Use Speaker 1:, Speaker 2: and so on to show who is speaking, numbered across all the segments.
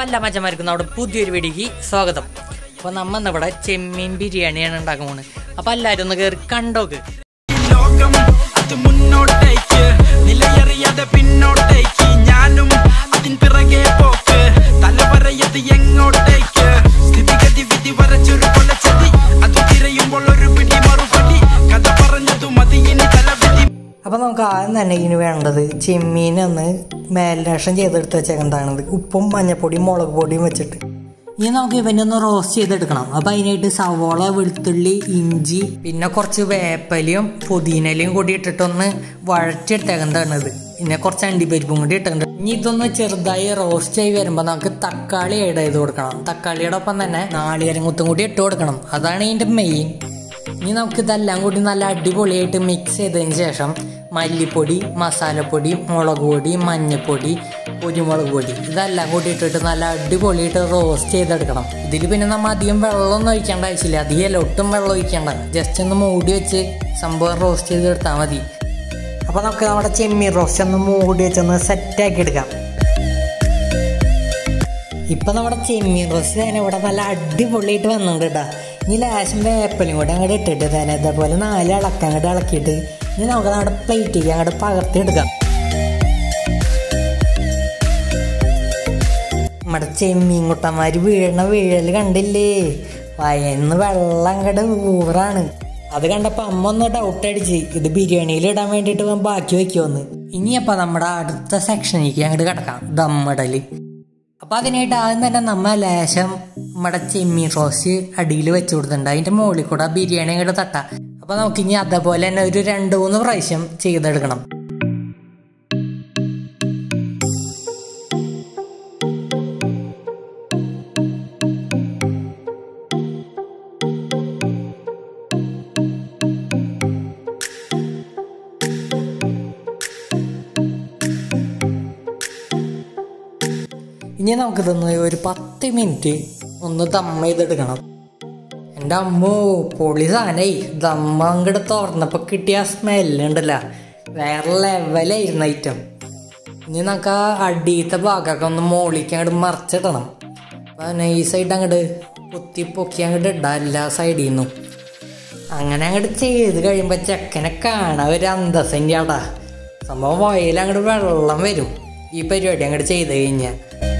Speaker 1: എല്ലാ മച്ചന്മാർക്കും നമ്മുടെ പുതിയൊരു വീഡിയോക്ക് സ്വാഗതം അപ്പോൾ നമ്മ ഇന്ന് ഇവിടെ ചെമ്മീൻ ബിരിയാണിയാണ് ഉണ്ടാക്കാൻ പോകുന്നത് അപ്പോൾ എല്ലാവരും ഒന്ന് കയറി കണ്ടോക്ക്
Speaker 2: ലോകം അത് മുന്നോട്ടേക്ക് നിലയറിയാതെ പിന്നോട്ടേക്ക് ഞാനും അതിൻ പിറകെ പോക്ക് തലവരയത് എങ്ങോട്ടേക്ക് സ്ഥിതിഗതി വിധി വരച്ചൊരു കൊലച്ചതി അത് തിരയുമ്പോൾ ഒരു പിടി മറുപടി കഥ പറഞ്ഞതു മതി ഇനി തലവിധി
Speaker 1: അപ്പോൾ നമുക്ക് ആദ്യം തന്നെ ഇതിന് വേണ്ടത് ചെമ്മീൻ ഒന്ന് മാരിനേഷൻ ചെയ്തെടുത്ത് വെച്ചേക്കുന്നതാണത് ഉപ്പും മഞ്ഞപ്പൊടിയും മുളക് പൊടിയും വെച്ചിട്ട് ഇനി നമുക്ക് ഇവനെ ഒന്ന് റോസ്റ്റ് ചെയ്തെടുക്കണം അപ്പം അതിനായിട്ട് സവോള വെളുത്തുള്ളി ഇഞ്ചി പിന്നെ കുറച്ച് വേപ്പലയും പുതിനലയും കൂടി ഇട്ടിട്ടൊന്ന് വഴറ്റിയെടുത്തേക്കുന്നതാണ് ഇത് പിന്നെ കുറച്ച് അണ്ടിപ്പരിപ്പും കൂടി ഇട്ടിട്ടുണ്ട് ഇനി ഇതൊന്ന് ചെറുതായി റോസ്റ്റ് ആയി വരുമ്പോൾ നമുക്ക് തക്കാളി ആഡ് ചെയ്ത് കൊടുക്കണം തക്കാളിയുടെ ഒപ്പം തന്നെ നാളികേരം കുത്തും കൂടി ഇട്ട് കൊടുക്കണം അതാണ് ഇതിൻ്റെ മെയിൻ ഇനി നമുക്ക് ഇതെല്ലാം കൂടി നല്ല അടിപൊളിയായിട്ട് മിക്സ് ചെയ്തതിന് ശേഷം മല്ലിപ്പൊടി മസാലപ്പൊടി മുളക് പൊടി മഞ്ഞൾപ്പൊടി കുരുമുളക് പൊടി ഇതെല്ലാം കൂടി ഇട്ടിട്ട് നല്ല അടിപൊളിയായിട്ട് റോസ്റ്റ് ചെയ്തെടുക്കണം ഇതിൽ പിന്നെ നമ്മൾ അധികം വെള്ളമൊന്നും ഒഴിക്കേണ്ട ആവശ്യമില്ല അധികം അല്ല ഒട്ടും വെള്ളം ഒഴിക്കേണ്ട ജസ്റ്റ് ഒന്ന് മൂടി വെച്ച് സംഭവം റോസ്റ്റ് ചെയ്തെടുത്താൽ മതി അപ്പോൾ നമുക്ക് നമ്മുടെ ചെമ്മീൻ റോസ്റ്റ് ഒന്ന് മൂടി വെച്ചൊന്ന് സെറ്റാക്കി എടുക്കാം ഇപ്പൊ നമ്മുടെ ചെമ്മീൻ റോസ്റ്റ് തന്നെ ഇവിടെ നല്ല അടിപൊളിയായിട്ട് വന്നിട്ടുണ്ട് കേട്ടോ ഇനി ലാശം വേപ്പലും കൂടെ അങ്ങോട്ട് ഇട്ടിട്ട് തന്നെ ഇതേപോലെ നാല് ഇളക്കം അങ്ങോട്ട് ഇളക്കിയിട്ട് ഇനി നമുക്ക് നമ്മുടെ പ്ലേറ്റിലേക്ക് അങ്ങോട്ട് പകർത്തി എടുക്കാം നമ്മുടെ ചെമ്മീൻ കുട്ടന്മാര് വീഴണ വീഴല് കണ്ടില്ലേ വയന്ന് വെള്ളം അങ്ങോട്ട് ഊറാണ് അത് കണ്ടപ്പോ അമ്മ ഒന്ന് ഡൗട്ട് അടിച്ച് ഇത് ബിരിയാണിയിൽ ഇടാൻ വേണ്ടിയിട്ട് ബാക്കി വെക്കുമെന്ന് ഇനിയപ്പോ നമ്മുടെ അടുത്ത സെക്ഷനിലേക്ക് അങ്ങോട്ട് കിടക്കാം ദമ്മിടല് അപ്പൊ അതിനായിട്ട് ആദ്യം തന്നെ നമ്മ ലേശം നമ്മുടെ ചെമ്മീൻ റോസ്റ്റ് അടിയിൽ വെച്ച് കൊടുത്തിട്ടുണ്ട് അതിന്റെ മുകളിൽ കൂടെ ബിരിയാണി അങ്ങോട്ട് തട്ട അപ്പൊ നമുക്ക് ഇനി അതേപോലെ തന്നെ ഒരു രണ്ട് മൂന്ന് പ്രാവശ്യം ചെയ്തെടുക്കണം ഇനി നമുക്കിതൊന്ന് ഒരു പത്ത് മിനിറ്റ് ഒന്ന് ദമ്മ ചെയ്തെടുക്കണം എൻ്റെ അമ്മോ പൊളി സാധനമായി ദമ്മ അങ്ങോട്ട് തുറന്നപ്പോൾ കിട്ടിയ സ്മെല്ലുണ്ടല്ല വേറെ ലെവലായിരുന്നു ഐറ്റം ഇനി നമുക്ക് ആ അടിയത്തെ ഭാഗമൊക്കെ ഒന്ന് മോളിക്ക് അങ്ങോട്ട് മറിച്ചിടണം അപ്പം നൈസായിട്ട് അങ്ങോട്ട് കുത്തി പൊക്കി അങ്ങോട്ട് ഇടാം എല്ലാ സൈഡിൽ നിന്നും അങ്ങനെ അങ്ങോട്ട് ചെയ്ത് കഴിയുമ്പോൾ ചെക്കനെ കാണാൻ ഒരു അന്തസ്സിൻ്റെ ആടാ സംഭവം വയൽ അങ്ങോട്ട് വെള്ളം വരും ഈ പരിപാടി അങ്ങോട്ട് ചെയ്ത് കഴിഞ്ഞാൽ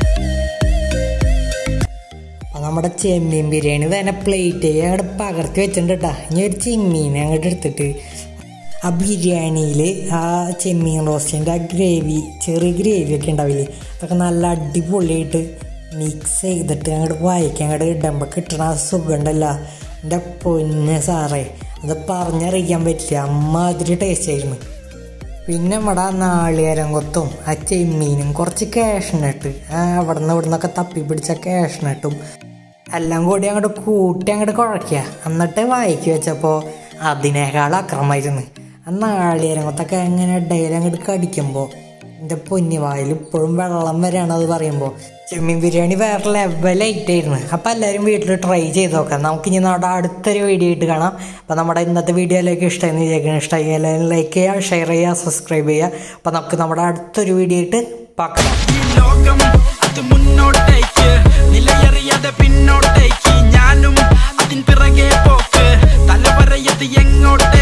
Speaker 1: അപ്പൊ നമ്മുടെ ചെമ്മീൻ ബിരിയാണി തന്നെ പ്ലേറ്റ് അങ്ങോട്ട് പകർത്തി വെച്ചിട്ടുണ്ട് കേട്ടാ ഇനി ഒരു ചെമ്മീൻ അങ്ങോട്ട് എടുത്തിട്ട് ആ ബിരിയാണിയിൽ ആ ചെമ്മീൻ റോസ്റ്റിൻ്റെ ആ ഗ്രേവി ചെറിയ ഗ്രേവി ഒക്കെ ഉണ്ടാവില്ലേ അതൊക്കെ നല്ല അടിപൊളിയായിട്ട് മിക്സ് ചെയ്തിട്ട് അങ്ങോട്ട് വായിക്കാൻ അങ്ങോട്ട് ഇടുമ്പോൾ കിട്ടണ ആ സുഖം ഉണ്ടല്ല എൻ്റെ പൊന്ന് സാറേ അത് പറഞ്ഞറിയിക്കാൻ പറ്റില്ല അമ്മാതിരി ടേസ്റ്റ് ആയിരുന്നു പിന്നെ നമ്മുടെ ആ നാളികേരം കൊത്തും ആ ചെമ്മീനും കുറച്ച് കാഷ്നട്ട് ആ അവിടെ നിന്ന് ഇവിടെ നിന്നൊക്കെ തപ്പി പിടിച്ച കാഷ്നട്ടും എല്ലാം കൂടി അങ്ങോട്ട് കൂട്ടി അങ്ങോട്ട് കുഴയ്ക്കുക എന്നിട്ട് വായിക്ക് വെച്ചപ്പോൾ അതിനേക്കാൾ അക്രമമായിരുന്നു ആ നാളികേരം കൊത്തൊക്കെ ഇങ്ങനെ ഇടയിൽ അങ്ങോട്ട് കടിക്കുമ്പോൾ എൻ്റെ പൊന്നിവായിൽ ഇപ്പോഴും വെള്ളം വരെയാണ് അത് പറയുമ്പോൾ ചെമ്മീൻ ബിരിയാണി വേറെ ലെവലായിട്ടായിരുന്നു അപ്പം എല്ലാവരും വീട്ടിൽ ട്രൈ ചെയ്ത് നോക്കാം നമുക്ക് ഇനി നമ്മുടെ അടുത്തൊരു വീഡിയോ ആയിട്ട് കാണാം അപ്പം നമ്മുടെ ഇന്നത്തെ വീഡിയോയിലേക്ക് ഇഷ്ടമെന്ന് വിചാരിക്കണം ഇഷ്ടമായി എല്ലാവരും ലൈക്ക് ചെയ്യുക ഷെയർ ചെയ്യുക സബ്സ്ക്രൈബ് ചെയ്യുക അപ്പം നമുക്ക് നമ്മുടെ അടുത്തൊരു വീഡിയോ ആയിട്ട് പാക്കാം
Speaker 2: ഈ ലോകം അത് മുന്നോട്ടേക്ക് നിലയറിയാതെ പിന്നോട്ടേക്ക് ഞാനും അതിൻ പിറകെ പോക്ക് തലവരയത് എങ്ങോട്ടേക്ക്